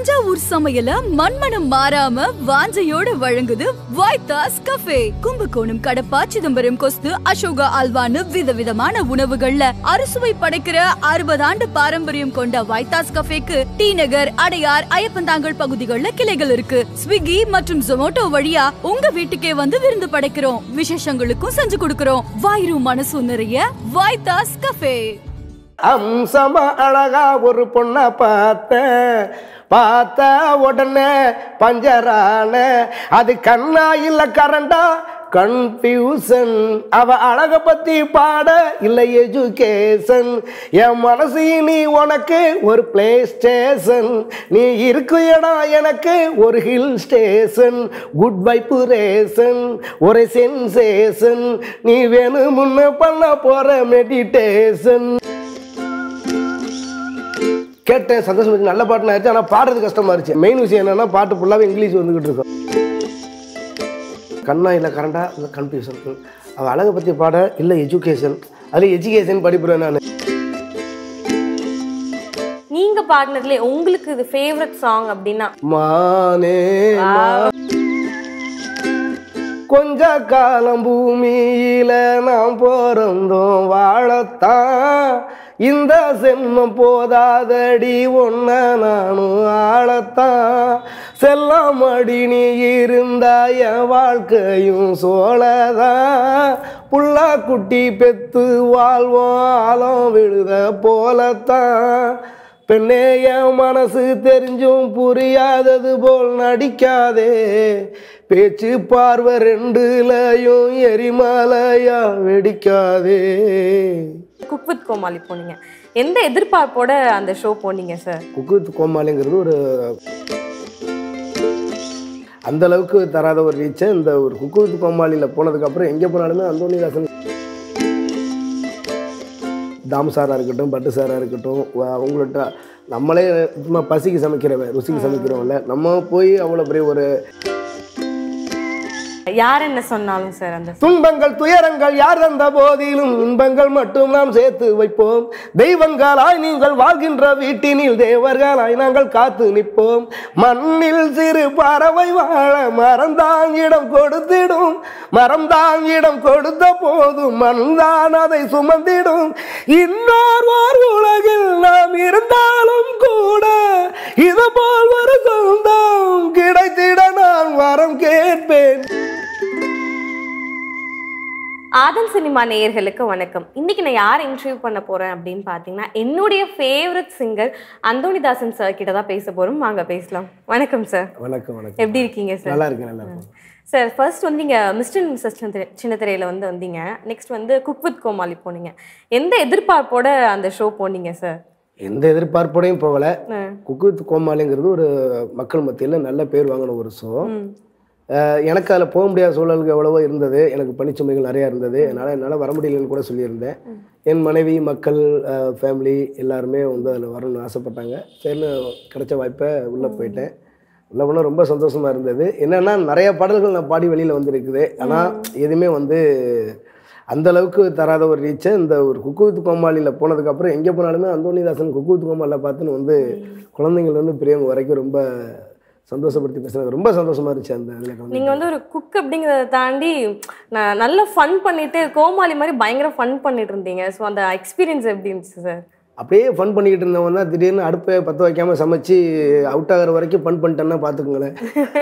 தஞ்சாவூர் சமையல மண்மனம் மாறாம வாஞ்சையோட வழங்குது வைத்தாஸ் கஃபே கும்பகோணம் கடப்பா சிதம்பரம் கொஸ்து அசோகா அல்வான்னு விதவிதமான உணவுகள்ல அறுசுவை படைக்கிற அறுபது ஆண்டு பாரம்பரியம் கொண்ட வைத்தாஸ் கஃபேக்கு டி நகர் அடையார் ஐயப்பந்தாங்கல் பகுதிகளில் கிளைகள் இருக்கு ஸ்விக்கி மற்றும் ஜொமோட்டோ வழியா உங்க வீட்டுக்கே வந்து விருந்து படைக்கிறோம் விசேஷங்களுக்கும் செஞ்சு கொடுக்கிறோம் வாயிரும் மனசும் நிறைய வைத்தாஸ் கஃபே அம்சமா அழகா ஒரு பொண்ணை பார்த்தேன் பார்த்த உடனே பஞ்சரான அது கண்ணா இல்ல கரண்டா கன்ஃபியூசன் அவ அழக பத்தி பாட இல்ல எஜுகேஷன் என் மனசு நீ உனக்கு ஒரு பிளே ஸ்டேஷன் நீ இருக்கு இடம் எனக்கு ஒரு ஹில் ஸ்டேஷன் குட் வைப்புரேஷன் ஒரு சென்சேஷன் நீ வேணும் முன்ன பண்ண போற மெடிடேஷன் கேட்டேன் சந்தோஷம் இருந்துச்சு நல்ல பாட்டு ஆயிடுச்சு ஆனால் பாடுறது கஷ்டமா இருந்துச்சு மெயின் விஷயம் என்னன்னா பாட்டு ஃபுல்லாகவே இங்கிலீஷ் வந்துகிட்டு இருக்கும் கண்ணா இல்லை கரண்டா இல்லை கன்ஃபியூஷன் அவள் அழகை பற்றி பாட இல்லை எஜுகேஷன் அதில் எஜுகேஷன் படிப்புறேன் நான் நீங்க பாடினதுல உங்களுக்கு இது ஃபேவரட் சாங் அப்படின்னா மானே மா- கொஞ்ச காலம் பூமியில நாம் பிறந்தோம் வாழத்தான் இந்த சென்மம் போதாதடி ஒன்ன நானும் ஆளத்தான் செல்லம் அடி நீ இருந்தா என் வாழ்க்கையும் சோழதான் புள்ளா குட்டி பெத்து வாழ்வோம் ஆழம் விழுத போலத்தான் பெண்ணே என் மனசு தெரிஞ்சும் புரியாதது போல் நடிக்காதே பேச்சு பார்வை ரெண்டுலயும் எரிமலையா வெடிக்காதே குக் வித் கோமாளி போனீங்க எந்த எதிர்பார்ப்போட அந்த ஷோ போனீங்க சார் குக்கு கோமாளிங்கிறது ஒரு அந்த அளவுக்கு தராத ஒரு ரீச்சை இந்த ஒரு குக்கு கோமாளியில் போனதுக்கப்புறம் எங்கே போனாலுமே அந்தோனிதாசன் தாம் சாராக இருக்கட்டும் பட்டு சாராக இருக்கட்டும் வ- அவங்கள்ட்ட நம்மளே சும்மா பசிக்கு சமைக்கிறவன் ருசிக்கு சமைக்கிறவன்ல நம்ம போய் அவ்வளோ பெரிய ஒரு யார் என்ன சொன்னாலும் சார் அந்த துன்பங்கள் துயரங்கள் யார் தந்த போதிலும் இன்பங்கள் மட்டும் நாம் சேர்த்து வைப்போம் தெய்வங்களாய் நீங்கள் வாழ்கின்ற வீட்டினில் தேவர்களாய் நாங்கள் காத்து நிற்போம் மண்ணில் சிறு பறவை வாழ மரம்தான் இடம் கொடுத்திடும் மரம்தான் இடம் கொடுத்த போதும் மண்தான் அதை சுமந்திடும் இன்னொரு ஓர் உலகில் நாம் இருந்தாலும் கூட இது போல் ஒரு சொந்தம் கிடைத்திட நான் வரம் கேட்பேன் ஆதன் சினிமா நேயர்களுக்கு வணக்கம் இன்னைக்கு நான் யார் இன்டர்வியூ பண்ண போறேன் அப்படின்னு பார்த்தீங்கன்னா என்னுடைய ஃபேவரட் சிங்கர் அந்தோணிதாசன் சார் கிட்ட தான் பேச போறோம் வாங்க பேசலாம் வணக்கம் சார் வணக்கம் வணக்கம் எப்படி இருக்கீங்க சார் நல்லா இருக்கு நல்லா இருக்கும் சார் ஃபர்ஸ்ட் வந்து இங்கே மிஸ்டர் மிஸ்ஸஸ் சின்ன திரையில வந்து வந்தீங்க நெக்ஸ்ட் வந்து குக் வித் கோமாளி போனீங்க எந்த எதிர்பார்ப்போட அந்த ஷோ போனீங்க சார் எந்த எதிர்பார்ப்போடையும் போகல ம். குக்கு வித் கோமாளிங்கிறது ஒரு மக்கள் மத்தியில் நல்ல பேர் வாங்கின ஒரு ஷோ ம். எனக்கு அதில் போக முடியாத சூழலுக்கு எவ்வளவோ இருந்தது எனக்கு பணிச்சுமைகள் நிறையா இருந்தது என்னால் என்னால் வர முடியலன்னு கூட சொல்லியிருந்தேன் என் மனைவி மக்கள் ஃபேமிலி எல்லாருமே வந்து அதில் வரணும்னு ஆசைப்பட்டாங்க சரின்னு கிடைச்ச வாய்ப்பை உள்ளே போயிட்டேன் உள்ளே போனால் ரொம்ப சந்தோஷமாக இருந்தது என்னென்னா நிறைய பாடல்கள் நான் பாடி வெளியில் வந்திருக்குது ஆனால் எதுவுமே வந்து அந்த அளவுக்கு தராத ஒரு ரீச்சை இந்த ஒரு குக்கு வித் கோமாளியில் போனதுக்கப்புறம் எங்கே போனாலுமே அந்தோனிதாசன் குக்கு வித் கோமாளியில் பார்த்துன்னு வந்து குழந்தைங்கள்லேருந்து பெரியவங்க வரைக்கும் ரொம்ப சந்தோஷப்படுத்தி பேசுனாங்க ரொம்ப சந்தோஷமா இருந்துச்சு அந்த இதில் கலந்து நீங்க வந்து ஒரு குக் அப்படிங்கிறத தாண்டி நான் நல்ல ஃபன் பண்ணிட்டு கோமாளி மாதிரி பயங்கர ஃபன் பண்ணிட்டு இருந்தீங்க ஸோ அந்த எக்ஸ்பீரியன்ஸ் எப்படி இருந்துச்சு சார் அப்படியே ஃபன் பண்ணிக்கிட்டு இருந்தவன் தான் திடீர்னு அடுப்பை பற்ற வைக்காம சமைச்சு அவுட் ஆகிற வரைக்கும் ஃபன் பண்ணிட்டேன்னா பார்த்துக்குங்களேன்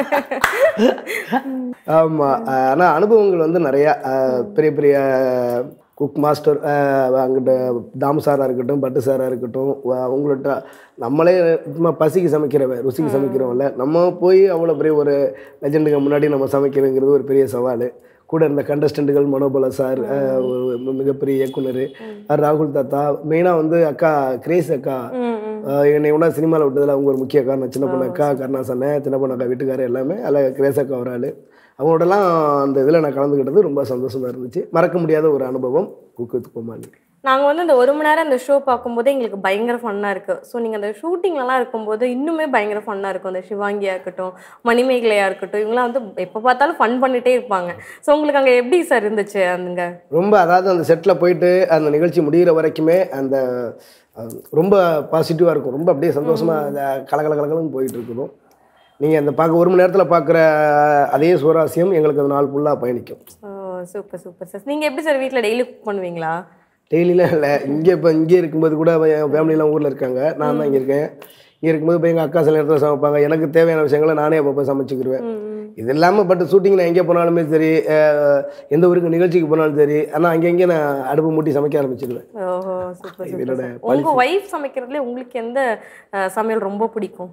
ஆமாம் ஆனால் அனுபவங்கள் வந்து நிறையா அஹ், பெரிய பெரிய குக் மாஸ்டர் அங்கிட்ட தாம் சாராக இருக்கட்டும் பட்டு சாராக இருக்கட்டும் வ- அவங்கள்ட்ட நம்மளே சும்மா பசிக்கு சமைக்கிறவன் ருசிக்கு சமைக்கிறவன்ல நம்ம போய் அவ்வளோ பெரிய ஒரு லெஜெண்டுக்கு முன்னாடி நம்ம சமைக்கிறதுங்கிறது ஒரு பெரிய சவால் கூட இருந்த கண்டஸ்டண்ட்டுகள் மனோபல சார் அஹ், ஒரு மிகப்பெரிய இயக்குனர் ராகுல் தாத்தா மெயினாக வந்து அக்கா கிரேஸ் அக்கா ம் ம் ஆஹ் என்னை ஒன்றா சினிமாவில் விட்டதில் அவங்க ஒரு முக்கிய காரணம் சின்ன பொண்ணு அக்கா கருணாஸ் அண்ணன் சின்ன பொண்ணு அக்கா வீட்டுக்காரர் எல்லாமே அதில் கிரேஸ் அக்கா ஒரு ஆள் அவங்களோடலாம் அந்த இதில் நான் கலந்துக்கிட்டது ரொம்ப சந்தோஷமாக இருந்துச்சு மறக்க முடியாத ஒரு அனுபவம் குக்கு வித் கோமாளி நாங்கள் வந்து இந்த ஒரு மணி நேரம் இந்த ஷோ பார்க்கும்போது எங்களுக்கு பயங்கர ஃபன்னாக இருக்குது ஸோ நீங்கள் அந்த ஷூட்டிங்லலாம் இருக்கும்போது இன்னுமே பயங்கர ஃபன்னாக இருக்கும் அந்த சிவாங்கியாக இருக்கட்டும் மணிமேகலையாக இருக்கட்டும் இவங்களாம் வந்து எப்போ பார்த்தாலும் ஃபன் பண்ணிட்டே இருப்பாங்க ஸோ உங்களுக்கு அங்கே எப்படி சார் இருந்துச்சு அங்க ரொம்ப அதாவது அந்த செட்டில் போயிட்டு அந்த நிகழ்ச்சி முடிகிற வரைக்குமே அந்த அஹ், ரொம்ப பாசிட்டிவாக இருக்கும் ரொம்ப அப்படியே சந்தோஷமாக அந்த கலகல கலகலன்னு போயிட்டு இருக்கணும் நீங்கள் அந்த பார்க்க ஒரு மணி நேரத்தில் பார்க்குற அதே சுவராசியம் எங்களுக்கு அந்த நாள் ஃபுல்லாக பயணிக்கும் ஓ சூப்பர் சூப்பர் சார் நீங்கள் எப்படி சார் வீட்டில் டெய்லி குக் பண்ணுவீங்களா டெய்லிலாம் இல்லை இங்கே இப்போ இங்கே இருக்கும்போது கூட என் ஃபேமிலிலாம் ஊரில் இருக்காங்க நான் தான் இங்கே இருக்கேன் இங்கே இருக்கும்போது இப்போ எங்கள் அக்கா சில நேரத்தில் சமைப்பாங்க எனக்கு தேவையான விஷயங்களை நானே அப்பப்போ சமைச்சிக்கிருவேன் இது இல்லாமல் பட் ஷூட்டிங் நான் எங்கே போனாலுமே சரி அஹ், எந்த ஊருக்கு நிகழ்ச்சிக்கு போனாலும் சரி ஆனால் அங்கங்கே நான் அடுப்பு மூட்டி சமைக்க ஆரம்பிச்சிடுவேன் ஓஹோ சூப்பர் இது சூப்பர் என்னோட சார். உங்க ஒய்ஃப் சமைக்கிறதுல உங்களுக்கு எந்த அஹ், சமையல் ரொம்ப பிடிக்கும்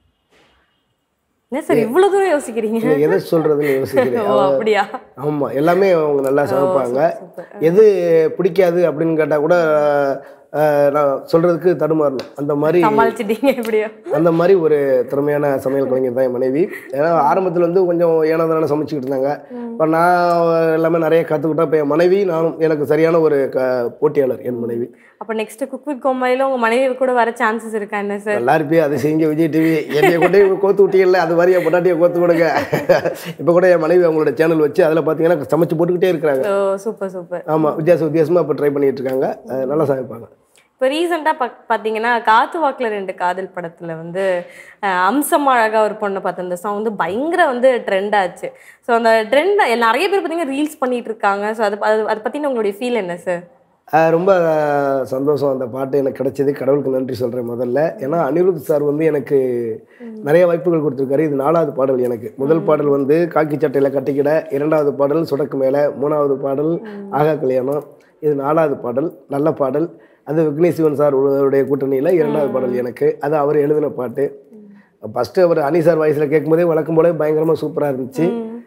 என்ன சார் இவ்வளவு தூரம் யோசிக்கிறீங்க இல்லை எதை சொல்கிறதுன்னு யோசிக்கிறேன் ஓ அப்படியா ஆமாம் எல்லாமே அவங்க நல்லா சமைப்பாங்க எது பிடிக்காது அப்படின்னு கேட்டால் கூட அஹ், நான் சொல்கிறதுக்கு தடுமாறணும் அந்த மாதிரி சமாளிச்சிட்டீங்க எப்படியோ அந்த மாதிரி ஒரு திறமையான சமையல் கலைஞர் தான் என் மனைவி ஏன்னா ஆரம்பத்தில் வந்து கொஞ்சம் ஏனதான சமைச்சிக்கிட்டு இருந்தாங்க இப்போ நான் எல்லாமே நிறைய கற்றுக்கிட்டேன் இப்போ என் மனைவி நானும் எனக்கு சரியான ஒரு க போட்டியாளர் என் மனைவி அப்ப நெக்ஸ்ட் குக் வித் கோமாளில உங்க மனைவி கூட வர சான்சஸ் இருக்கா என்ன சார் எல்லாரும் போய் அதை செய்யுங்க விஜய் டிவி என்னைய கொண்டு போய் கோத்து விட்டீங்கல்ல அது மாதிரி என் பொட்டாட்டியை கோத்து கொடுங்க இப்போ கூட என் மனைவி அவங்களோட சேனல் வச்சு அதில் பார்த்தீங்கன்னா சமைச்சு போட்டுக்கிட்டே இருக்கிறாங்க ஓ சூப்பர் சூப்பர் ஆமாம் வித்தியாச வித்தியாசமாக இப்போ ட்ரை பண்ணிட்டு இருக்காங்க அஹ் நல்லா சமைப்பாங்க இப்போ ரீசெண்டாக பா பார்த்தீங்கன்னா காத்து வாக்குல ரெண்டு காதல் படத்தில் வந்து அஹ், அம்சம் அழகா ஒரு பொண்ணை பார்த்த அந்த சாங் வந்து பயங்கர வந்து ட்ரெண்ட் ஆச்சு ஸோ அந்த ட்ரெண்ட் நிறைய பேர் பார்த்தீங்கன்னா ரீல்ஸ் பண்ணிட்டு இருக்காங்க ஸோ அது அது அதை பற்றின உங்களுடைய ஃபீல் என்ன சார் அஹ் ரொம்ப அஹ், சந்தோஷம் அந்த பாட்டு எனக்கு கிடைச்சது கடவுளுக்கு நன்றி சொல்கிறேன் முதல்ல ஏன்னா அனிருத் சார் வந்து எனக்கு நிறைய வாய்ப்புகள் கொடுத்துருக்காரு இது நாலாவது பாடல் எனக்கு முதல் பாடல் வந்து காக்கி சட்டையில் கட்டிக்கிட இரண்டாவது பாடல் சுடக்கு மேலே மூணாவது பாடல் ஆகா கல்யாணம் இது நாலாவது பாடல் நல்ல பாடல் அது விக்னேஷ் சிவன் சார் உடைய கூட்டணியில் இரண்டாவது பாடல் எனக்கு அது அவர் எழுதின பாட்டு ஃபஸ்ட்டு அவர் அனி சார் வாய்ஸில் கேட்கும்போதே வழக்கம் போல பயங்கரமாக சூப்பராக இருந்துச்சு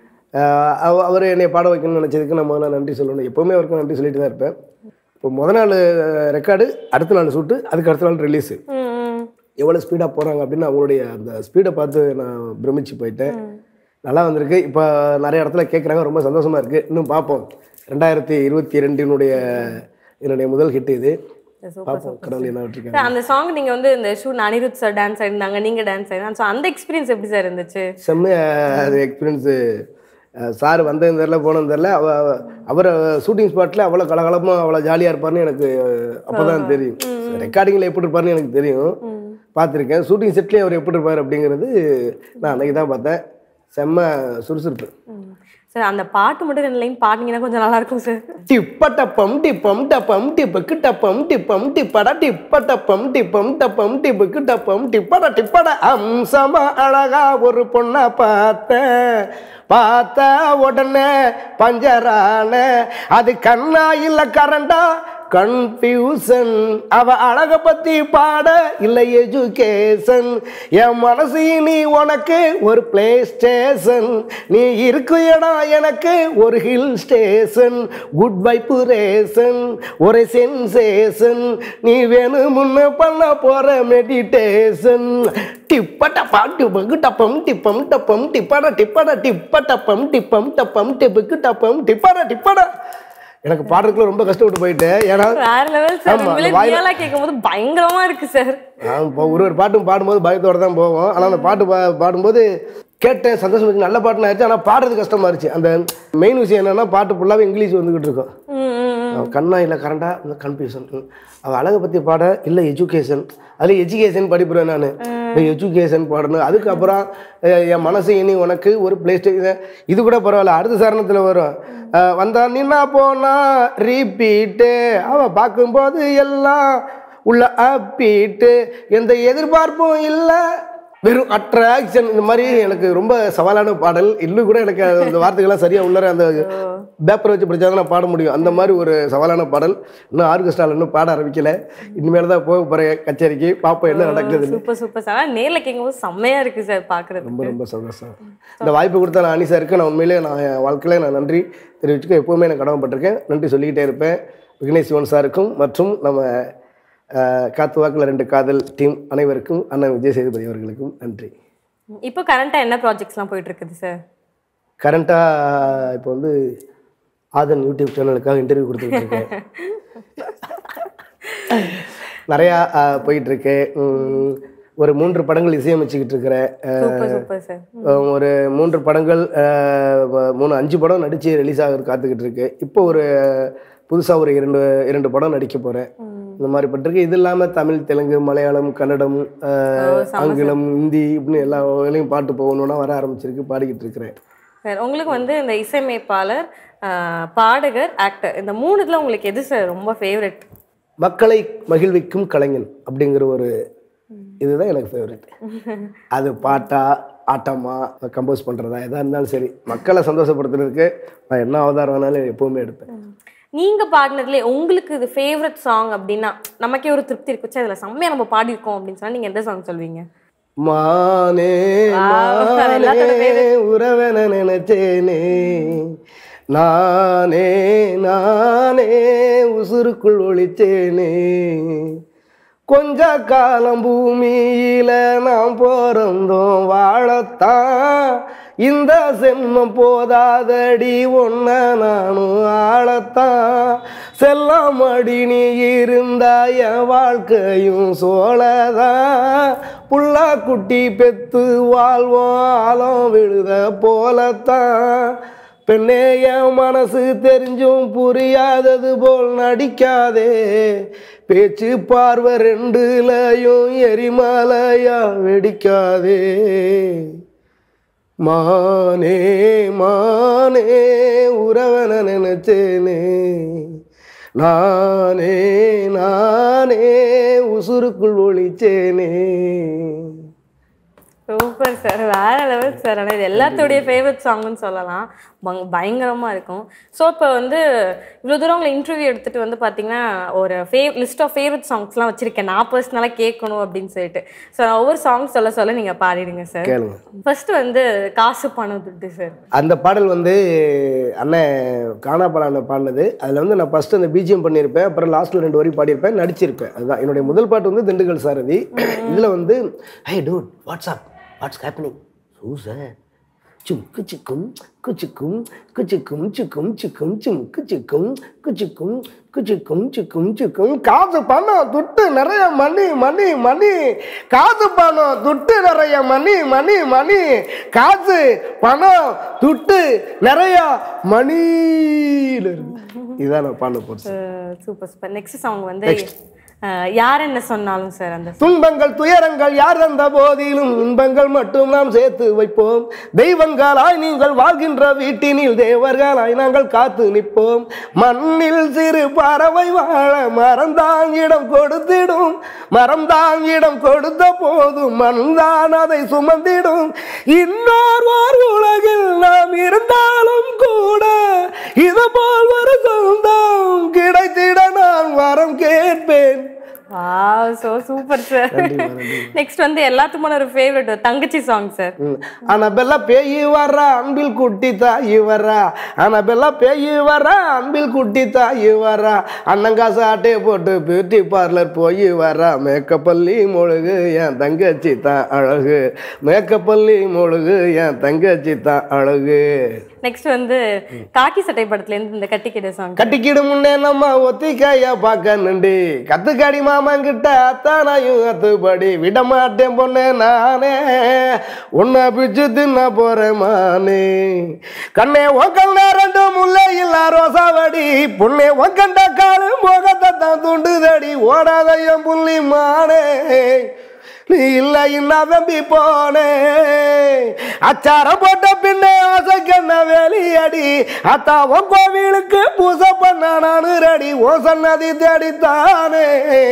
ஆஹ் அவ- அவர் என்னை பாட வைக்கணும்னு நினச்சதுக்கு நான் முதல்ல நன்றி சொல்லணும் எப்போவுமே அவருக்கு நன்றி சொல்லிட்டு தான் இருப்பேன் இப்போ முத நாள் ரெக்கார்டு அடுத்த நாள் ஷூட்டு அதுக்கு அடுத்த நாள் ரிலீஸு எவ்வளோ ஸ்பீடாக போகிறாங்க அப்படின்னு அவங்களுடைய அந்த ஸ்பீடை பார்த்து நான் பிரமிச்சு போயிட்டேன் நல்லா வந்திருக்கு இப்போ நிறைய இடத்துல கேட்குறாங்க ரொம்ப சந்தோஷமாக இருக்குது இன்னும் பார்ப்போம் ரெண்டாயிரத்தி இருபத்தி ரெண்டினுடைய என்னுடைய முதல் ஹிட் இது பார்ப்போம் கடவுள் என்ன விட்டுருக்காங்க சார் அந்த சாங் நீங்க வந்து இந்த ஷூ அனிருத் சார் டான்ஸ் ஆயிருந்தாங்க நீங்க டான்ஸ் ஆயிருந்தாங்க ஸோ அந்த எக்ஸ்பீரியன்ஸ் எப்படி சார் இருந்துச்சு செம்மையா அது எக்ஸ்பீரியன்ஸு சார் வந்ததும் தெரில போனதும் தெரில அவ அவர் ஷூட்டிங் ஸ்பாட்டில் அவ்வளோ கலகலமாக அவ்வளோ ஜாலியாக இருப்பார்னு எனக்கு அப்போ தான் தெரியும் ரெக்கார்டிங்கில் எப்படி இருப்பார்னு எனக்கு தெரியும் பார்த்துருக்கேன் ஷூட்டிங் செட்லேயும் அவர் எப்படி இருப்பார் அப்படிங்கிறது நான் அன்றைக்கி தான் பார்த்தேன் செம்ம சுறுசுறுப்பு சார் அந்த பாட்டு மட்டும் ரெண்டு லைன் பாடினீங்கன்னா கொஞ்சம் நல்லா இருக்கும் சார் டிப்பட்டப்பம் டிப்பம் டப்பம் டிப்புக்கு டப்பம் டிப்பம் டிப்பட டிப்பட்டப்பம் டிப்பம் டப்பம் டிப்புக்கு டப்பம் டிப்பட டிப்பட அம்சமா அழகா ஒரு பொண்ணை பார்த்தேன் பார்த்த உடனே பஞ்சரான அது கண்ணா இல்ல கரண்டா கன்ஃபியூசன் அவ அழக பத்தி பாட இல்லை எஜுகேஷன் என் மனசு நீ உனக்கு ஒரு பிளே ஸ்டேஷன் நீ இருக்கு இடம் எனக்கு ஒரு ஹில் ஸ்டேஷன் குட் வைப்புரேஷன் ஒரு சென்சேஷன் நீ வேணும் முன்ன பண்ண போற மெடிடேஷன் டிப்பட்ட பாட்டு பகு டப்பம் டிப்பம் டப்பம் டிப்பட டிப்பட டிப்ப டப்பம் டிப்பம் டப்பம் டிப்புக்கு டப்பம் டிப்பட டிப்பட எனக்கு பாடுறதுக்குள்ள ரொம்ப கஷ்டப்பட்டு போயிட்டேன் ஏன்னா வேற லெவல் சார் ஆமா, உண்மையிலே அந்த வாயில- ரியலா கேட்கும்போது பயங்கரமா இருக்கு சார் நான் இப்போ ஒரு ஒரு பாட்டும் பாடும்போது பயத்தோட தான் போவோம் ஆனால் அந்த பாட்டு பா பாடும்போது கேட்டேன் சந்தோஷம் இருந்துச்சு நல்ல பாட்டுன்னு ஆயிடுச்சு ஆனால் பாடுறது கஷ்டமா இருந்துச்சு அந்த மெயின் விஷயம் என்னன்னா பாட்டு ஃபுல்லாகவே இங்கிலீஷ் வந்துகிட்டு இருக்கும் ம், ம், ம். அவன் கண்ணா இல்லை கரண்டா இந்த கன்ஃபியூஷன் அவள் அழகை பற்றி பாட இல்லை எஜுகேஷன் அதில் எஜுகேஷன் படிப்புறேன் நான் இப்போ எஜுகேஷன் பாடணும் அதுக்கப்புறம் அஹ், என் மனசு இனி உனக்கு ஒரு பிளே இது கூட பரவாயில்ல அடுத்த சரணத்தில் வரும் அஹ், வந்தா நின்னா போனா ரீபீட்டு அவள் பார்க்கும்போது எல்லாம் உள்ள அப்பீட்டு எந்த எதிர்பார்ப்பும் இல்லை வெறும் அட்ராக்ஷன் இந்த மாதிரி எனக்கு ரொம்ப சவாலான பாடல் இன்னும் கூட எனக்கு அந்த வார்த்தைகள்லாம் சரியாக உள்ளர அந்த பேப்பர் வச்சு படிச்சா நான் பாட முடியும் அந்த மாதிரி ஒரு சவாலான பாடல் இன்னும் ஆர்கெஸ்ட்ரால இன்னும் பாட ஆரம்பிக்கல இனிமேல் தான் போக போகிறேன் கச்சேரிக்கு பார்ப்போம் என்ன நடக்குதுன்னு சூப்பர் சூப்பர் சார் நேர்ல கேட்கும்போது செம்மையா இருக்கு சார் பாக்குறது ரொம்ப ரொம்ப சந்தோஷம் இந்த வாய்ப்பு கொடுத்த நான் அனிசா இருக்கு நான் உண்மையிலே நான் என் வாழ்க்கையில நான் நன்றி தெரிவிச்சுக்க எப்பவுமே நான் கடமைப்பட்டிருக்கேன் நன்றி சொல்லிக்கிட்டே இருப்பேன் விக்னேஷ் சிவன் சாருக்கும் மற்றும் நம்ம அஹ், காத்து வாக்கில் ரெண்டு காதல் டீம் அனைவருக்கும் அண்ணன் விஜய் சேதுபதி அவர்களுக்கும் நன்றி இப்போ கரண்டா என்ன ப்ராஜெக்ட்ஸ்லாம் போயிட்டு இருக்குது சார் கரண்ட்டாக இப்போ வந்து ஆதன் யூடியூப் சேனலுக்காக இன்டர்வியூ கொடுத்துட்டு இருக்கேன் நிறையா அஹ், போயிட்டு இருக்கு உம், ஒரு மூன்று படங்கள் இசையமைச்சுக்கிட்டு இருக்கிறேன் அஹ், சூப்பர் சூப்பர் சார் அஹ், ஒரு மூன்று படங்கள் அஹ், வ- மூணு அஞ்சு படம் நடித்து ரிலீஸ் ஆகிறது காத்துக்கிட்டு இருக்கு இப்போ ஒரு புதுசாக ஒரு இரண்டு இரண்டு படம் நடிக்க போகிறேன் இந்த மாதிரி பட்டிருக்கு இது இல்லாமல் தமிழ் தெலுங்கு மலையாளம் கன்னடம் அஹ், ஆங்கிலம் ஹிந்தி இப்படின்னு எல்லா வேலையும் பாட்டு போகணுன்னா வர ஆரம்பிச்சிருக்கு பாடிக்கிட்டு இருக்கிறேன் சார் உங்களுக்கு வந்து இந்த இசையமைப்பாளர் ஆஹ், பாடகர் ஆக்டர் இந்த மூணுத்துல உங்களுக்கு எது சார் ரொம்ப ஃபேவரட் மக்களை மகிழ்விக்கும் கலைஞன் அப்படிங்கிற ஒரு இதுதான் எனக்கு ஃபேவரட் அது பாட்டா ஆட்டமா கம்போஸ் பண்ணுறதா எதாக இருந்தாலும் சரி மக்களை சந்தோஷப்படுத்துறதுக்கு நான் என்ன அவதாரம் வேணாலும் எப்பவுமே எடுப்பேன் நீங்க பாடினதுல உங்களுக்கு இது ஃபேவரட் சாங் அப்படின்னா நமக்கே ஒரு திருப்தி இருக்கு ச்சே, இதுல செம்மையா நம்ம பாடியிருக்கோம் அப்படின்னு சொன்னா நீங்க எந்த சாங் சொல்வீங்க மானே Wow, எல்லாத்தோட மானே உறவன நினைச்சேனே நானே நானே உசுருக்குள் ஒளிச்சேனே கொஞ்ச காலம் பூமியில நாம் பிறந்தோம் வாழத்தான் இந்த சென்மம் போதாதடி ஒன்ன நானும் ஆளத்தான் செல்லாமடி நீ இருந்தா என் வாழ்க்கையும் சோழதான் புள்ளா குட்டி பெத்து வாழ்வோம் ஆழம் விழுத போலத்தான் பெண்ணே என் மனசு தெரிஞ்சும் புரியாதது போல் நடிக்காதே பேச்சு பார்வை ரெண்டுலயும் எரிமலையா வெடிக்காதே மானே மானே உறவன நினைச்சேனே நானே நானே உசுருக்குள் ஒளிச்சேனே சூப்பர் சார் வேற லெவல் சார் ஆனால் இது எல்லாத்தோடைய ஃபேவரட் சாங்னு சொல்லலாம் பங் பயங்கரமாக இருக்கும் ஸோ இப்போ வந்து இவ்வளோ தூரம் உங்களை இன்டர்வியூ எடுத்துகிட்டு வந்து பார்த்தீங்கன்னா ஒரு ஃபே லிஸ்ட் ஆஃப் ஃபேவரட் சாங்ஸ்லாம் வச்சுருக்கேன் நான் பர்சனலாக கேட்கணும் அப்படின்னு சொல்லிட்டு ஸோ நான் ஒவ்வொரு சாங் சொல்ல சொல்ல நீங்கள் பாடிடுங்க சார் கேளுங்க ஃபர்ஸ்ட் வந்து காசு பணம் துட்டு சார் அந்த பாடல் வந்து அண்ணன் காணாப்பாட அண்ணன் பாடினது அதில் வந்து நான் ஃபஸ்ட்டு அந்த பிஜிஎம் பண்ணியிருப்பேன் அப்புறம் லாஸ்ட்டில் ரெண்டு வரி பாடியிருப்பேன் நடிச்சிருப்பேன் அதுதான் என்னுடைய முதல் பாட்டு வந்து திண்டுக்கல் சாரதி இதில் வந்து hey dude what's up what's happening சூசர் சும் குச்சிக்கும் குச்சிக்கும் குச்சிக்கும் சுக்கும் சுக்கும் சும் குச்சிக்கும் குச்சிக்கும் குச்சிக்கும் சுக்கும் சுக்கும் காசு பணம் துட்டு நிறைய மணி மணி மணி காசு பணம் துட்டு நிறைய மணி மணி மணி காசு பணம் துட்டு நிறைய மணியில் இருக்கு இதான் நான் பாட போகிறேன் சூப்பர் சூப்பர் நெக்ஸ்ட் சாங் வந்து அஹ், யார் என்ன சொன்னாலும் சார் அந்த துன்பங்கள் துயரங்கள் யார் தந்த போதிலும் இன்பங்கள் மட்டும் நாம் சேர்த்து வைப்போம் தெய்வங்களாய் நீங்கள் வாழ்கின்ற வீட்டினில் தேவர்களாய் நாங்கள் காத்து நிற்போம் மண்ணில் சிறு பறவை வாழ மரம்தான் இடம் கொடுத்திடும் மரம்தான் இடம் கொடுத்த போதும் மண்தான் அதை சுமந்திடும் இன்னொரு ஓர் உலகில் நாம் இருந்தாலும் கூட இது போல் ஒரு சொந்தம் கிடைத்திட நான் வரம் கேட்பேன் wow so super sir next வந்து எல்லாத்துக்குமான ஒரு ஃபேவரட் தங்கச்சி சாங் சார் ம். அனபெல்லா பேயி வர்றா அன்பில் குட்டி தாயி வர்றா அனபெல்லா பேயி வர்றா அன்பில் குட்டி தாயி வர்றா அண்ணங்காசு ஆட்டையை போட்டு பியூட்டி பார்லர் போய் வர்றா மேக்கப்பள்ளி முழுகு என் தங்கச்சி தான் அழகு மேக்கப்பள்ளி முழுகு என் தங்கச்சி தான் அழகு நெக்ஸ்ட் வந்து காக்கி சட்டை படத்துல இருந்து இந்த கட்டிக்கிட சாங் கட்டிக்கிடு முன்னே நம்ம ஒத்திக்காய பார்க்க நின்று கத்துக்காடி மாமன் கிட்ட அத்தானையும் அத்துப்படி விட மாட்டேன் பொண்ணே நானே உன்னை பிச்சு தின்ன போறேன் மானே கண்ணே உக்கல்ல ரெண்டு முல்லை இல்ல ரோசாவடி புண்ணே உக்கண்ட காலு முகத்தை தான் துண்டுதடி ஓடாத என் புள்ளி மானே நீ இல்லை இன்னா வெம்பி போனே அச்சாரம் போட்ட பின்னே ஆசைக்கண்ண வேலியடி அத்தா உன் கோவிலுக்கு பூசை பண்ண நானு ரெடி ஓ சன்னதி தேடித்தானே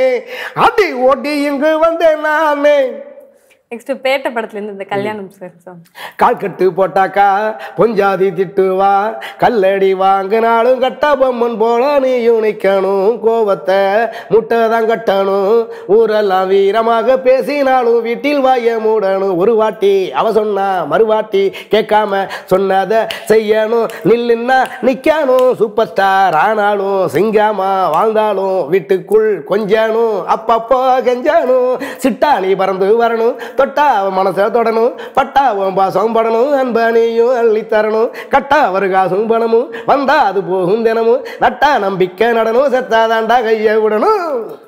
அடி ஓட்டி இங்கு வந்தேன் நானே நெக்ஸ்ட் பேட்ட படத்துல இருந்து இந்த கல்யாணம் சார் சாங் கால் கட்டு போட்டாக்கா பொஞ்சாதி திட்டுவா கல்லடி வாங்கினாலும் கட்ட பொம்மன் போல நீயும் நிக்கணும் கோவத்தை முட்டை தான் கட்டணும் ஊரெல்லாம் வீரமாக பேசினாலும் வீட்டில் வாய மூடணும் ஒரு வாட்டி அவ சொன்னா மறுவாட்டி கேட்காம சொன்னதை செய்யணும் நில்லுன்னா நிக்கணும் சூப்பர் ஸ்டார் ஆனாலும் சிங்காமா வாழ்ந்தாலும் வீட்டுக்குள் கொஞ்சணும் அப்பப்போ கெஞ்சணும் சிட்டாணி பறந்து வரணும் தொட்டா அவன் மனசை தொடணும் பட்டா அவன் பாசம் படணும் அன்பனையும் அள்ளி தரணும் கட்டா அவர் காசும் பணமும் வந்தா அது போகும் தினமும் நட்டா நம்பிக்கை நடணும் செத்தாதாண்டா கையை விடணும்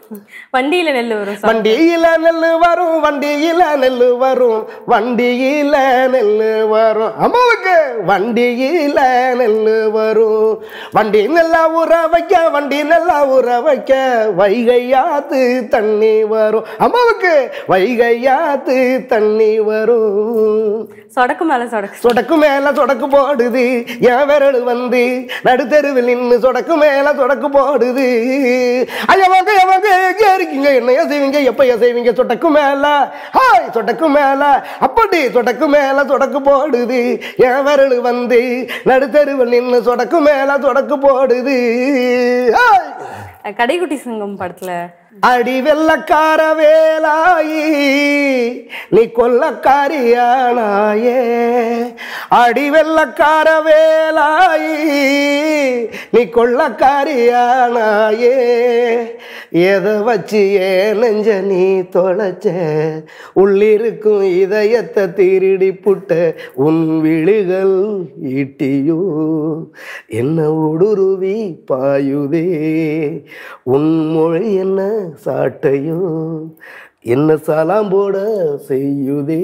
வண்டியில நெல் வரும் song. வண்டியில நெல்லு வரும் வண்டியில நெல்லு வரும் வண்டியில நெல்லு வரும் அம்மாவுக்கு வண்டியில நெல்லு வரும் வண்டி நல்லா ஊற வைக்க வண்டி நல்லா ஊற வைக்க வைகையாத்து தண்ணி வரும் அம்மாவுக்கு வைகையாத்து தண்ணி வரும் சொடக்கு மேல சொடக்கு சொடக்கு மேல சொடக்கு போடுது என் விரல் வந்து நடுத்தெருவில் நின்று சொடக்கு மேல சொடக்கு போடுது ஐயவங்க எவங்க எங்க இருக்கீங்க என்னைய செய்வீங்க எப்ப செய்வீங்க சொடக்கு மேல ஹாய் சொடக்கு மேல அப்படி சொடக்கு மேல சொடக்கு போடுது என் விரல் வந்து நடுத்தெருவில் நின்று சொடக்கு மேல சொடக்கு போடுது ஹாய் கடைக்குட்டி சிங்கம் படத்துல அடி வெள்ளக்கார வேலாயி நீ கொல்லக்காரியானாயே அடி வெள்ளக்கார வேலாயி நீ கொள்ளக்காரியானாயே எதை வச்சு ஏன் நெஞ்ச நீ தொலைச்ச உள்ளிருக்கும் இதயத்தை திருடி புட்ட உன் விழிகள் ஈட்டியோ என்ன ஊடுருவி பாயுதே உன் மொழி என்ன சாட்டையோ என்ன சலாம் போட செய்யுதே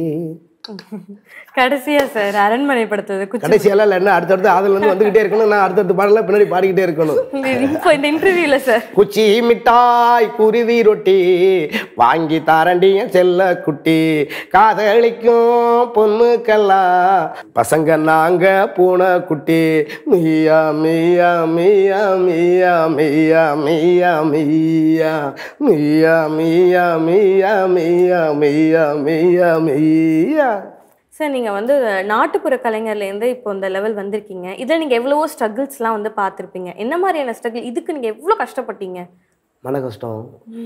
கடைசியா சார் அரண்மனை படத்துல குச்சி கடைசியெல்லாம் இல்லை என்ன அடுத்தடுத்து அதுல இருந்து வந்துகிட்டே இருக்கணும் நான் அடுத்தடுத்து பாடல பின்னாடி பாடிக்கிட்டே இருக்கணும் இப்போ இந்த இன்டர்வியூல சார் குச்சி மிட்டாய் குருவி ரொட்டி வாங்கி தாரண்டிய செல்ல குட்டி காதலிக்கும் பொண்ணுக்கெல்லாம் பசங்க நாங்க பூனை குட்டி மியா மியா மியா மியா மியா மியா மியா மியா மியா மியா மியா மியா மியா மியா சார் நீங்க வந்து நாட்டுப்புற கலைஞர்ல இருந்து இப்போ இந்த லெவல் வந்திருக்கீங்க இதுல நீங்க எவ்வளவோ ஸ்ட்ரகிள்ஸ்லாம் வந்து பார்த்திருப்பீங்க என்ன மாதிரியான ஸ்ட்ரகிள் இதுக்கு நீங்க எவ்வளவு கஷ்டப்பட்டீங்க மன கஷ்டம்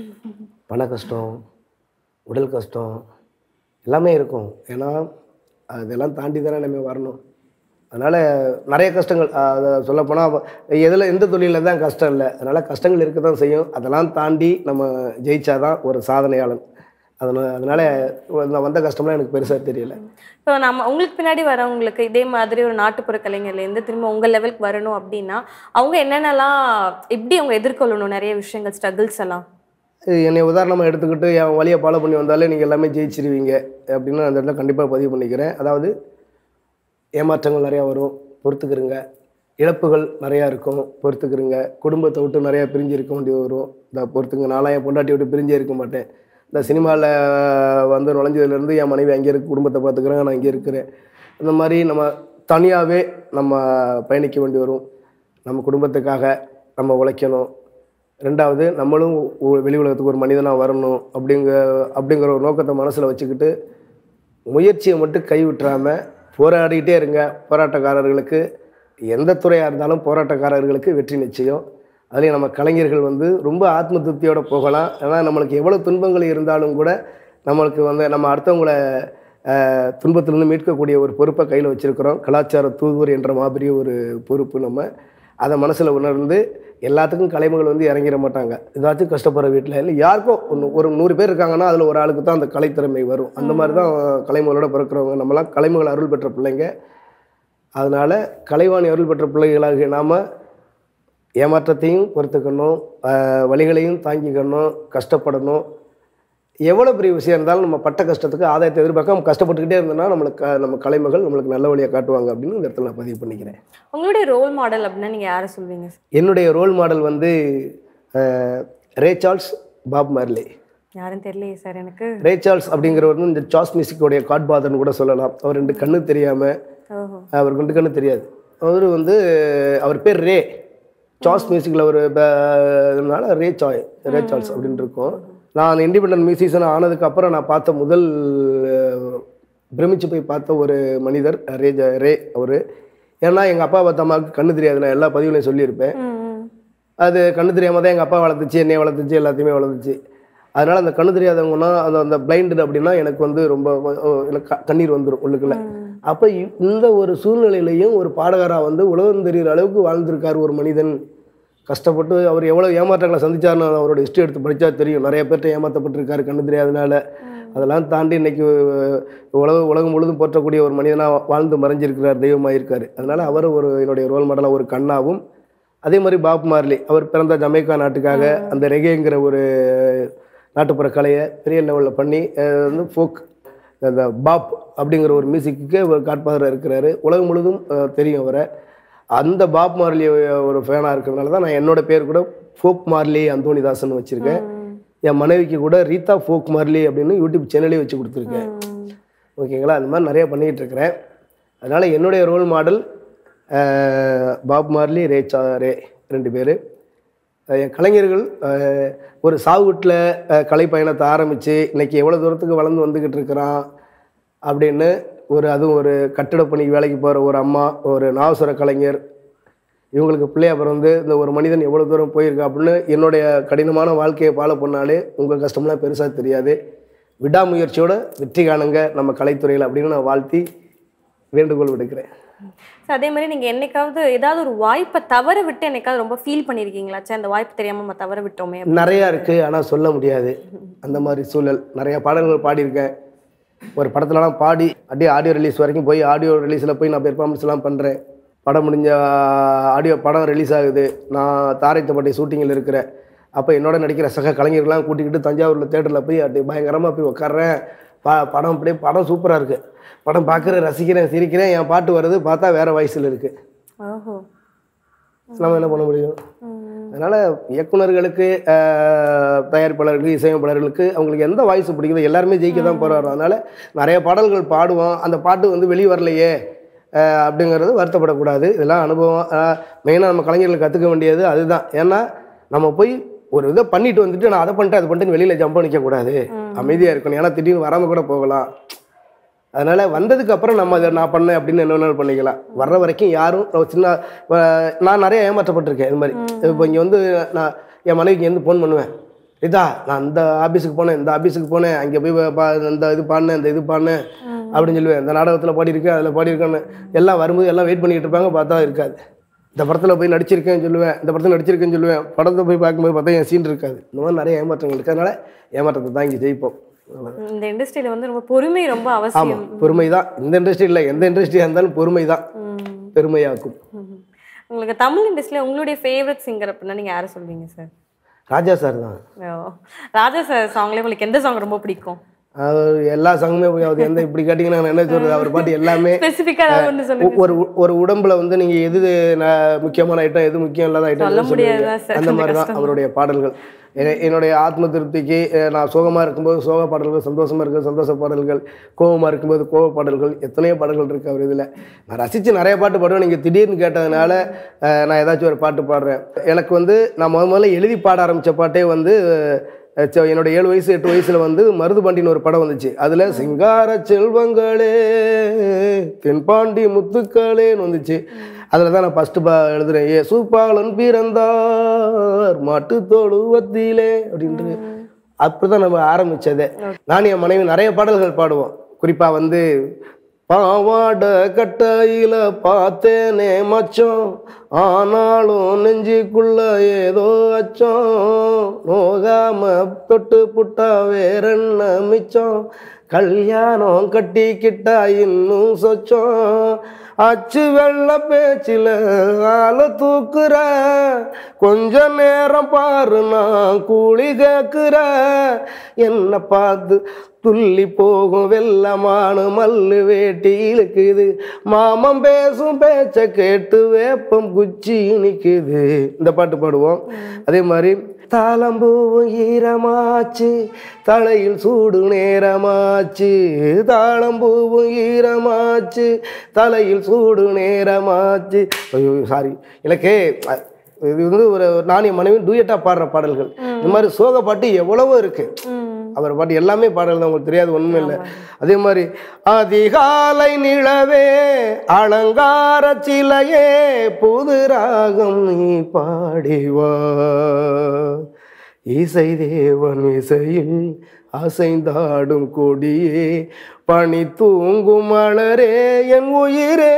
பண கஷ்டம் உடல் கஷ்டம் எல்லாமே இருக்கும் ஏன்னா அதெல்லாம் தாண்டி தானே நம்ம வரணும் அதனால் நிறைய கஷ்டங்கள் அதை சொல்லப்போனால் எதில் எந்த தொழிலில் தான் கஷ்டம் இல்லை அதனால் கஷ்டங்கள் இருக்க தான் செய்யும் அதெல்லாம் தாண்டி நம்ம ஜெயிச்சாதான் ஒரு சாதனையாளன் அதனால் அதனால் நான் வந்த கஷ்டம்லாம் எனக்கு பெருசாக தெரியல இப்போ நம்ம உங்களுக்கு பின்னாடி வரவங்களுக்கு இதே மாதிரி ஒரு நாட்டுப்புற கலைஞர்ல இருந்து திரும்ப உங்க லெவலுக்கு வரணும் அப்படின்னா அவங்க என்னென்னலாம் எப்படி அவங்க எதிர்கொள்ளணும் நிறைய விஷயங்கள் ஸ்ட்ரகிள்ஸ் எல்லாம் என்னை உதாரணமாக எடுத்துக்கிட்டு என் வழியை ஃபாலோ பண்ணி வந்தாலே நீங்கள் எல்லாமே ஜெயிச்சிருவீங்க அப்படின்னு அந்த இடத்துல கண்டிப்பாக பதிவு பண்ணிக்கிறேன் அதாவது ஏமாற்றங்கள் நிறையா வரும் பொறுத்துக்கிறங்க இழப்புகள் நிறையா இருக்கும் பொறுத்துக்கிறங்க குடும்பத்தை விட்டு நிறையா பிரிஞ்சு இருக்க வேண்டியது வரும் இந்த பொறுத்துங்க நான்லாம் என் பொண்டாட்டி விட்டு பிரிஞ்சே இருக்க மாட்டேன் இந்த சினிமாவில் வந்து நுழைஞ்சதுலேருந்து என் மனைவி அங்கே இருக்கு குடும்பத்தை பார்த்துக்கிறேன் நான் இங்கே இருக்கிறேன் இந்த மாதிரி நம்ம தனியாகவே நம்ம பயணிக்க வேண்டி வரும் நம்ம குடும்பத்துக்காக நம்ம உழைக்கணும் ரெண்டாவது நம்மளும் ஒ- வெளி உலகத்துக்கு ஒரு மனிதனாக வரணும் அப்படிங்க அப்படிங்கிற ஒரு நோக்கத்தை மனசில் வச்சுக்கிட்டு முயற்சியை மட்டும் கைவிட்டுறாம போராடிக்கிட்டே இருங்க போராட்டக்காரர்களுக்கு எந்த துறையாக இருந்தாலும் போராட்டக்காரர்களுக்கு வெற்றி நிச்சயம் அதுலேயும் நம்ம கலைஞர்கள் வந்து ரொம்ப ஆத்ம திருப்தியோட போகலாம் ஏன்னா நம்மளுக்கு எவ்வளோ துன்பங்கள் இருந்தாலும் கூட நம்மளுக்கு வந்து நம்ம அடுத்தவங்கள அஹ், துன்பத்திலிருந்து மீட்கக்கூடிய ஒரு பொறுப்பை கையில் வச்சுருக்கிறோம் கலாச்சார தூதுவர் என்ற மாபெரிய ஒரு பொறுப்பு நம்ம அதை மனசில் உணர்ந்து எல்லாத்துக்கும் கலைமகள் வந்து இறங்கிட மாட்டாங்க ஏதாச்சும் கஷ்டப்படுற வீட்டில் இல்லை யாருக்கும் ஒன்று ஒரு நூறு பேர் இருக்காங்கன்னா அதில் ஒரு ஆளுக்கு தான் அந்த கலைத்திறமை வரும் அந்த மாதிரி தான் கலைமகளோட பிறக்கிறவங்க நம்மலாம் கலைமகள் அருள் பெற்ற பிள்ளைங்க அதனால் கலைவாணி அருள் பெற்ற பிள்ளைகளாகிய நாம் ஏமாற்றத்தையும் பொறுத்துக்கணும் ஆஹ் வலிகளையும் தாங்கிக்கணும் கஷ்டப்படணும் எவ்வளோ பெரிய விஷயம் இருந்தாலும் நம்ம பட்ட கஷ்டத்துக்கு ஆதாயத்தை எதிர்பார்க்காம கஷ்டப்பட்டுக்கிட்டே இருந்தோம்னா நம்மளுக்கு க- நம்ம கலைமகள் நம்மளுக்கு நல்ல வழியை காட்டுவாங்க அப்படின்னு இந்த இடத்துல நான் பதிவு பண்ணிக்கிறேன் உங்களுடைய ரோல் மாடல் அப்படின்னா நீங்க யாரை சொல்வீங்க என்னுடைய ரோல் மாடல் வந்து ஆஹ் ரே சார்ல்ஸ் பாப் மார்லே யாரும் தெரியலையே சார் எனக்கு ரே சார்ல்ஸ் அப்படிங்கிறவர் வந்து இந்த சாஸ் மியூசிக்கோடைய காட்பாதர்னு கூட சொல்லலாம் அவர் ரெண்டு கண்ணு தெரியாமல் ஓஹோ அவருக்கு ரெண்டு கண்ணு தெரியாது அவர் வந்து அவர் பேர் ரே சார்ல்ஸ் மியூசிக்கில் ஒரு இதனால ரே சாய் ரே சார்ல்ஸ் அப்படின்னு இருக்கும் நான் இண்டிபெண்டன்ட் மியூசிஷியன் ஆனதுக்கு அப்புறம் நான் பார்த்த முதல் அஹ், பிரமிச்சு போய் பார்த்த ஒரு மனிதர் ரே ஜ- ரே அவர் ஏன்னா எங்கள் அப்பா பார்த்த அம்மாவுக்கு கண்ணு தெரியாது நான் எல்லா பதிவுலையும் சொல்லியிருப்பேன் ம், ம். அது கண்ணு தெரியாமல் தான் எங்கள் அப்பா வளர்த்துச்சு என்னைய வளர்த்துச்சு எல்லாத்தையுமே வளர்த்துச்சு அதனால் அந்த கண்ணு தெரியாதவங்கன்னா அந்த அந்த பிளைண்டட் அப்படின்னா எனக்கு வந்து ரொம்ப ஓ, எனக்கு க- கண்ணீர் வந்துடும் உள்ளுக்குள்ள அப்போ இந்த ஒரு சூழ்நிலையிலையும் ஒரு பாடகராக வந்து உலகம் தெரிகிற அளவுக்கு வாழ்ந்திருக்கார் ஒரு மனிதன் கஷ்டப்பட்டு அவர் எவ்வளோ ஏமாற்றங்களை சந்திச்சாருன்னு அவரோட ஹிஸ்ட்ரி எடுத்து படித்தா தெரியும் நிறைய பேர்ட்ட ஏமாற்றப்பட்டிருக்காரு கண்ணு தெரியாதனால அதெல்லாம் தாண்டி இன்னைக்கு உலக உலகம் முழுதும் போற்றக்கூடிய ஒரு மனிதனாக வாழ்ந்து மறைஞ்சிருக்கிறார் தெய்வமாக இருக்கார் அதனால் அவர் ஒரு என்னுடைய ரோல் மாடலாக ஒரு கண்ணாவும் அதே மாதிரி பாப் மார்லி அவர் பிறந்த ஜமைக்கா நாட்டுக்காக அந்த ரெகேங்கிற ஒரு நாட்டுப்புற கலையை பெரிய லெவலில் பண்ணி அஹ், வந்து ஃபோக் அந்த பாப் அப்படிங்கிற ஒரு மியூசிக்கு ஒரு காட்பாதர் இருக்கிறாரு உலகம் முழுதும் அஹ், தெரியும் அவரை அந்த பாப் மார்லி ஒரு ஃபேனாக இருக்கிறதுனால தான் நான் என்னோட பேர் கூட ஃபோக் மார்லி அந்தோணிதாசன் வச்சுருக்கேன் என் மனைவிக்கு கூட ரீதா ஃபோக் மார்லி அப்படின்னு யூடியூப் சேனலே வச்சு கொடுத்துருக்கேன் ஓகேங்களா அந்த மாதிரி நிறைய பண்ணிக்கிட்டு இருக்கிறேன் அதனால் என்னுடைய ரோல் மாடல் பாப் மார்லி ரேச்சா ரே ரெண்டு பேர் என் கலைஞர்கள் அஹ், ஒரு சாவுட்டில் கலை பயணத்தை ஆரம்பித்து இன்னைக்கு எவ்வளோ தூரத்துக்கு வளர்ந்து வந்துக்கிட்டு இருக்கிறான் அப்படின்னு ஒரு அதுவும் ஒரு கட்டிட பணிக்கு வேலைக்கு போகிற ஒரு அம்மா ஒரு நாவசுர கலைஞர் இவங்களுக்கு பிள்ளையா பிறந்து இந்த ஒரு மனிதன் எவ்வளோ தூரம் போயிருக்கா அப்படின்னு என்னுடைய கடினமான வாழ்க்கையை ஃபாலோ பண்ணாலே உங்கள் கஷ்டம்லாம் பெருசாக தெரியாது விடாமுயற்சியோட வெற்றி காணுங்க நம்ம கலைத்துறையில் அப்படின்னு நான் வாழ்த்தி வேண்டுகோள் விடுக்கிறேன் So, அதே மாதிரி நீங்க என்னைக்காவது ஏதாவது ஒரு வாய்ப்பை தவற விட்டு என்னைக்காவது ரொம்ப ஃபீல் பண்ணிருக்கீங்களா ச்சே அந்த வாய்ப்பு தெரியாம நம்ம தவற விட்டோமே நிறையா இருக்குது ஆனால் சொல்ல முடியாது அந்த மாதிரி சூழல் நிறைய பாடல்கள் பாடியிருக்கேன் ஒரு படத்துலலாம் பாடி அப்படியே ஆடியோ ரிலீஸ் வரைக்கும் போய் ஆடியோ ரிலீஸில் போய் நான் பெர்ஃபார்மன்ஸ்லாம் பண்ணுறேன் படம் முடிஞ்ச ஆடியோ படம் ரிலீஸ் ஆகுது நான் தாரைத்தப்பட்டி ஷூட்டிங்கில் இருக்கிறேன் அப்போ என்னோட நடிக்கிற சக கலைஞர்கள்லாம் கூட்டிக்கிட்டு தஞ்சாவூரில் தேட்டரில் போய் அப்படி பயங்கரமாக போய் உட்கார்றேன் பா படம் அப்படியே படம் சூப்பராக இருக்குது படம் பார்க்குறேன் ரசிக்கிறேன் சிரிக்கிறேன் என் பாட்டு வருது பார்த்தா வேறு வயசில் இருக்குது ஓஹோ நம்ம என்ன பண்ண முடியும் அதனால் இயக்குனர்களுக்கு ஆஹ், தயாரிப்பாளர்களுக்கு இசையமைப்பாளர்களுக்கு அவங்களுக்கு எந்த வாய்ஸ் பிடிக்குதோ எல்லாருமே ஜெயிக்க தான் போகிறாரு அதனால் நிறைய பாடல்கள் பாடுவோம் அந்த பாட்டு வந்து வெளியே வரலையே ஆஹ், அப்படிங்கிறது வருத்தப்படக்கூடாது இதெல்லாம் அனுபவம் மெயினாக நம்ம கலைஞர்கள் கற்றுக்க வேண்டியது அதுதான் ஏன்னா நம்ம போய் ஒரு இதை பண்ணிட்டு வந்துட்டு நான் அதை பண்ணிட்டு அதை பண்ணிட்டு வெளியில் ஜம்ப் நிற்கக்கூடாது அமைதியாக இருக்கணும் ஏன்னா திடீர்னு வராமல் கூட போகலாம் அதனால் வந்ததுக்கு அப்புறம் நம்ம அதை நான் பண்ணேன் அப்படின்னு என்ன வேணாலும் பண்ணிக்கலாம் வர்ற வரைக்கும் யாரும் ஒரு சின்ன இப்ப நான் நிறைய ஏமாற்றப்பட்டிருக்கேன் இது மாதிரி இப்போ இங்கே வந்து நான் என் மனைவிக்கு வந்து ஃபோன் பண்ணுவேன் இதா நான் இந்த ஆஃபீஸுக்கு போனேன் இந்த ஆஃபீஸுக்கு போனேன் அங்கே போய் பா இந்த இது பாடினேன் இந்த இது பாடினேன் அப்படின்னு சொல்லுவேன் இந்த நாடகத்தில் பாடியிருக்கேன் அதில் பாடியிருக்கேன்னு எல்லாம் வரும்போது எல்லாம் வெயிட் பண்ணிக்கிட்டு இருப்பாங்க பார்த்தா இருக்காது இந்த படத்தில் போய் நடிச்சிருக்கேன்னு சொல்லுவேன் இந்த படத்தில் நடிச்சிருக்கேன்னு சொல்லுவேன் படத்தை போய் பார்க்கும்போது பார்த்தா என் சீன் இருக்காது இந்த மாதிரி நிறைய ஏமாற்றங்கள் இருக்கு அதனால ஏமாற்றத்தை தான் இங்கே ஜெயிப்போம் அவ்வளவுதான். இந்த இண்டஸ்ட்ரியில வந்து ரொம்ப பொறுமை ரொம்ப அவசியம் ஆமாம் பொறுமை தான் இந்த இண்டஸ்ட்ரி இல்லை எந்த இண்டஸ்ட்ரியாக இருந்தாலும் பொறுமை தான் ம். பெருமையாக்கும் ம். உங்களுக்கு தமிழ் இண்டஸ்ட்ரியில உங்களுடைய ஃபேவரட் சிங்கர் அப்படின்னா நீங்க யாரை சொல்வீங்க சார் ராஜா சார் தான் ராஜா சார் சாங்ல உங்களுக்கு எந்த சாங் ரொம்ப பிடிக்கும் அவர் எல்லா சங்கமே போய் அவர் எந்த இப்படி கேட்டிங்கன்னா நான் என்ன சொல்கிறது அவர் பாட்டு எல்லாமே ஸ்பெசிஃபிக்கா ஏதாவது ஒன்று சொல்லுங்க ஒரு ஒரு உடம்புல வந்து நீங்க எது ந- முக்கியமான ஐட்டம் எது முக்கியம் இல்லாத ஐட்டம் சொல்ல எதுன்னு சொல்லுவீங்க. முடியாதுதான் சார், அந்த கொஞ்சம் மாதிரி தான் கஷ்டம். அவருடைய பாடல்கள் எ- என்னுடைய ஆத்ம திருப்திக்கு அஹ், நான் சோகமா இருக்கும்போது சோக பாடல்கள் சந்தோஷமா இருக்கும் சந்தோஷ பாடல்கள் கோவமா இருக்கும்போது கோவ பாடல்கள் எத்தனையோ பாடல்கள் இருக்கு அவர் இதுல நான் ரசிச்சு நிறைய பாட்டு பாடுவேன் நீங்க திடீர்னு கேட்டதுனால அஹ், நான் ஏதாச்சும் ஒரு பாட்டு பாடுறேன் எனக்கு வந்து நான் முத முதல்ல எழுதி பாட ஆரம்பிச்ச பாட்டே வந்து அஹ், ச- என்னோட ஏழு வயசு எட்டு வயசுல வந்து மருதுபாண்டின்னு ஒரு படம் வந்துச்சு அதுல சிங்கார செல்வங்களே தென்பாண்டி முத்துக்களேன்னு வந்துச்சு அதில் தான் நான் ஃபஸ்ட்டு பா எழுதுறேன் ஏ சூப்பாளன் பிறந்தார் மாட்டு தொழுவத்திலே அப்படின்ட்டு அப்படி தான் நம்ம ஆரம்பிச்சதே நான் என் மனைவி நிறைய பாடல்கள் பாடுவோம் குறிப்பாக வந்து பாவாட கட்டையில பார்த்தேனே மச்சம் ஆனாலும் நெஞ்சுக்குள்ள ஏதோ அச்சம் நோகாம தொட்டு புட்டா வேறென்ன மிச்சம் கல்யாணம் கட்டிக்கிட்டா இன்னும் சொச்சம் அச்சு வெள்ள பேச்சில ஆள தூக்குற கொஞ்ச நேரம் பாரு நான் கூலி கேக்குற என்ன பார்த்து துள்ளி போகும் வெள்ளமான மல்லு வேட்டி இழுக்குது மாமன் பேசும் பேச்ச கேட்டு வேப்பம் குச்சி நிக்குது இந்த பாட்டு பாடுவோம் அதே மாதிரி தாளம்பூவும் ஈரமாச்சு தலையில் சூடு நேரமாச்சு தாளம்பூவும் ஈரமாச்சு தலையில் சூடு நேரமாச்சு ஐயோ சாரி எனக்கு அஹ், இது வந்து ஒரு நான் என் மனைவி டூயட்டா பாடுற பாடல்கள் இந்த மாதிரி சோக பாட்டு எவ்வளவோ இருக்கு அவர் பாட்டு எல்லாமே பாடல் தான் உங்களுக்கு தெரியாது ஒண்ணுமே இல்லை அதே மாதிரி அதிகாலை நிலவே அலங்கார சிலையே புது ராகம் நீ பாடிவா இசை தேவன் இசையில் அசைந்தாடும் கொடியே பனி தூங்கும் மலரே என் உயிரே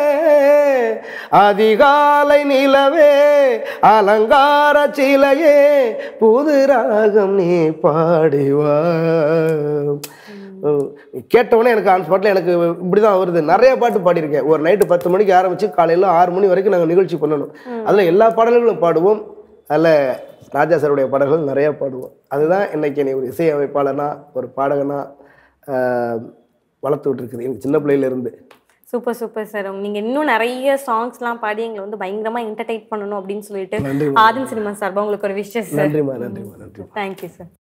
அதிகாலை நிலவே அலங்கார சிலையே புது ராகம் நீ பாடிவா கேட்டவொடனே எனக்கு ஆன் ஸ்பாட்டில் எனக்கு இப்படி தான் வருது நிறைய பாட்டு பாடியிருக்கேன் ஒரு நைட்டு பத்து மணிக்கு ஆரம்பித்து காலையில் ஆறு மணி வரைக்கும் நாங்கள் நிகழ்ச்சி பண்ணணும் அதில் எல்லா பாடல்களும் பாடுவோம் அதில் ராஜா சாருடைய பாடல்கள் நிறையா பாடுவோம் அதுதான் இன்னைக்கு என்னை ஒரு இசை அமைப்பாளனா ஒரு பாடகனா ஆஹ், வளர்த்து விட்டுருக்குது எனக்கு சின்ன பிள்ளையிலேருந்து சூப்பர் சூப்பர் சார் நீங்க இன்னும் நிறைய சாங்ஸ்லாம் பாடி எங்களை வந்து பயங்கரமா என்டர்டைன் பண்ணணும் அப்படின்னு சொல்லிட்டு நன்றி ஆதின் சினிமா சார்பா உங்களுக்கு ஒரு விஷயம் சார் நன்றிம்மா நன்றிம்மா நன்றி தேங்க்யூ சார்